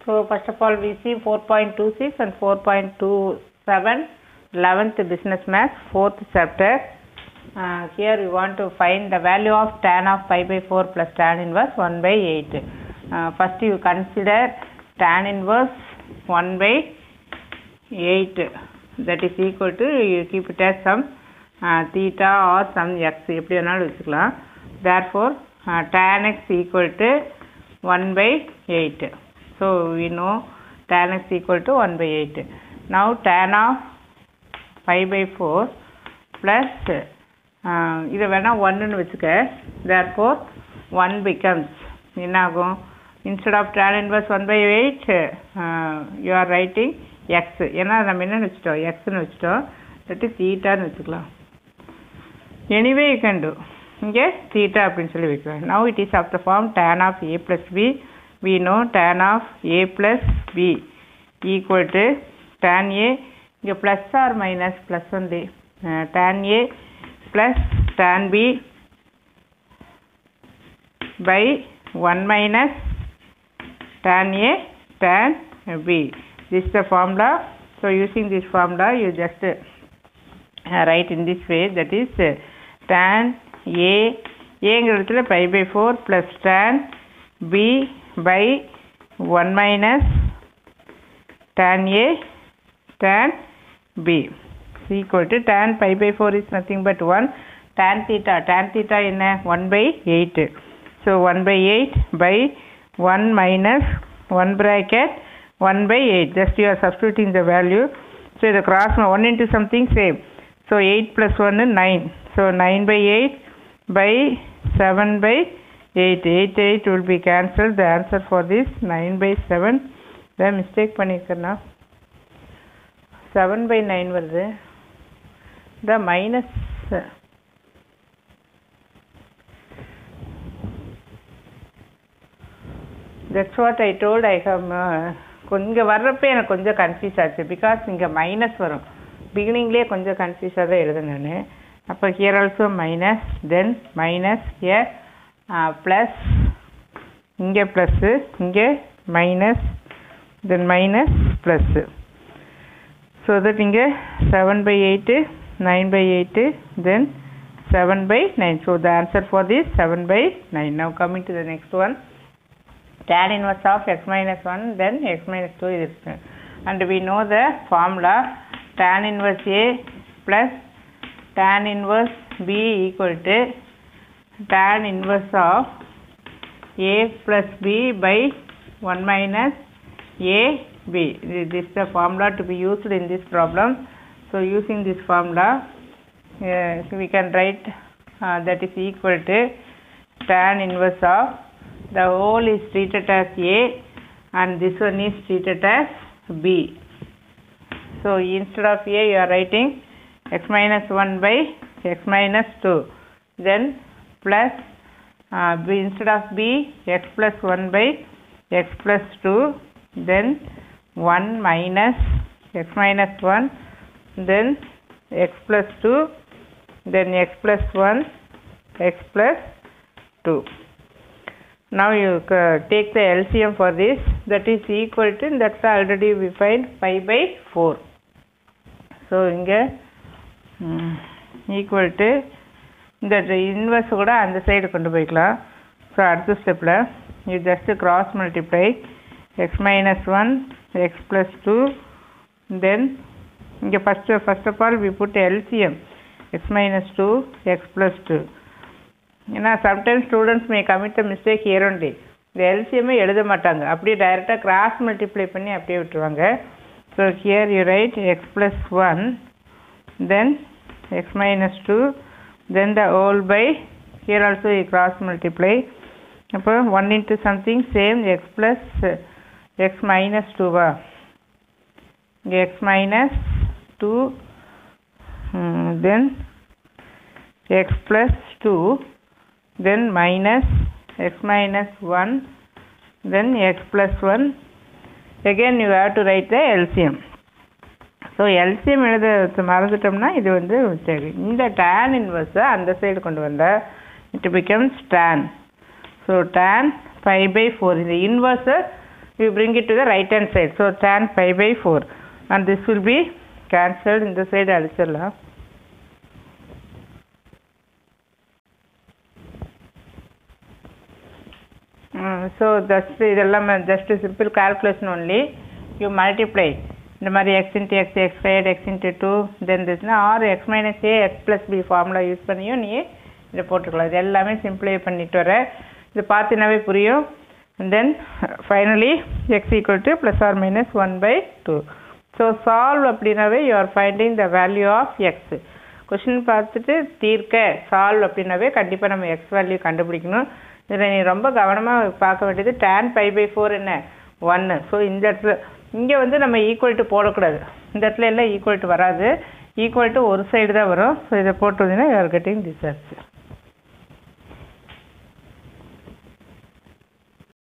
So first of all we see 4.26 and 4.27 11th business math 4th chapter. Uh, here we want to find the value of tan of pi by 4 plus tan inverse 1 by 8. Uh, first you consider tan inverse 1 by 8 that is equal to you keep it as some uh, theta or some x எப்படி வேணாலும் வச்சுக்கலாம் therefore uh, tan x equal to 1 by 8 so we know tan x equal to 1 by 8 now tan of pi by 4 plus uh, இதை வேணா ஒன்றுன்னு வச்சுக்க therefore 1 becomes என்ன ஆகும் instead of tan inverse 1 by 8 uh, you are writing x ஏன்னா நம்ம என்னன்னு வச்சுட்டோம் எக்ஸ்னு வச்சுட்டோம் இல்லாட்டி தீட்டான்னு வச்சுக்கலாம் எனிவே யூ கேன் டூ இங்கே தீட்டா அப்படின்னு சொல்லி வைக்கலாம் now it is of the form tan of A plus B we know tan of A plus B equal to tan A இங்கே ப்ளஸ் ஆர் மைனஸ் ப்ளஸ் வந்து tan A plus tan B by 1 minus tan A tan B. This is the formula. So using this formula you just uh, write in this way that is uh, tan A ஏங்கிறதுல pi by four plus tan B by one minus tan A tan B is equal to tan pi by 4 is nothing but 1 tan theta tan theta என்ன 1 by 8 so 1 by 8 by 1 minus 1 bracket 1 by 8 just you are substituting the value so the cross 1 into something same so 8 plus 1 is 9 so 9 by 8 by 7 by 8 8 8 will be cancelled the answer for this 9 by 7 the mistake பண்ணிருக்கேன்னா 7 by 9 வருது the minus that's what I told I how கொஞ்சம் வர்றப்ப எனக்கு கொஞ்சம் confuse ஆச்சு because இங்கே minus வரும் பிகினிங்லேயே கொஞ்சம் கன்ஃபியூஸாக தான் எழுதுனேன் நான் அப்போ here also minus then minus here plus இங்கே ப்ளஸ்ஸு இங்கே minus then minus plus so that இங்கே seven by eight nine by eight then seven by nine so the answer for this seven by nine now coming to the next one tan inverse of x minus 1 then x minus 2 is and we know the formula tan inverse a plus tan inverse b equal to tan inverse of a plus b by 1 minus a b this is the formula to be used in this problem so using this formula uh, so we can write uh, that is equal to tan inverse of the whole is treated as A and this one is treated as B. So instead of A you are writing x minus 1 by x minus 2 then plus uh, B instead of B x plus 1 by x plus 2 then 1 minus x minus 1 then x plus 2 then x plus 1 x plus 2 now you uh, take the LCM for this that is equal to that's already we find pi by 4 so இங்கே equal to இந்த inverse கூட அந்த side கொண்டு போய்க்கலாம் so அடுத்த ஸ்டெப்பில் you just cross multiply x minus one x plus two then இங்கே first first of all we put LCM x minus two x plus two ஏன்னா sometimes students may commit the mistake here only இந்த எல்சிஎம்மே எழுத மாட்டாங்க அப்படியே டைரெக்டாக cross multiply பண்ணி அப்படியே விட்டுருவாங்க so here you write x plus one then x minus two then the whole by here also you cross multiply அப்போ one into something same x plus x minus டூவா இங்கே x minus two then x plus two then minus x minus 1 then x plus 1 again you have to write the LCM so LCM எழுத மறந்துட்டோம்னா இது வந்து சரி இந்த tan இன்வர்ஸை அந்த side கொண்டு வந்தால் it becomes tan so tan five by four இந்த இன்வர்ஸை you bring it to the right hand side so tan pi by 4 and this will be cancelled இந்த சைடு அழிச்சிடலாம் ஸோ ஜஸ்ட் இதெல்லாம் just simple calculation only you multiply இந்த மாதிரி x into x x squared x into two then இதுனா or x minus A x plus B formula use பண்ணியும் நீ இதை போட்டுக்கலாம் இது எல்லாமே சிம்பிளை பண்ணிட்டு வர இது பார்த்தினாவே புரியும் then finally x equal to plus or minus one by two so solve அப்படின்னாவே you are finding the value of x question பார்த்துட்டு தீர்க்க சால்வ் அப்படின்னாவே கண்டிப்பாக நம்ம எக்ஸ் வேல்யூ கண்டுபிடிக்கணும் இதில் நீ ரொம்ப கவனமாக பார்க்க வேண்டியது டேன் பை பை ஃபோர் என்ன ஒன்று ஸோ இந்த இடத்துல இங்கே வந்து நம்ம ஈக்குவல் டு போடக்கூடாது இந்த இடத்துல எல்லாம் ஈக்குவல் டு வராது ஈக்குவல் டு ஒரு சைடு தான் வரும் ஸோ இதை போட்டு வந்தீங்கன்னா யூஆர் கெட்டிங் திஸ் ஆன்சர்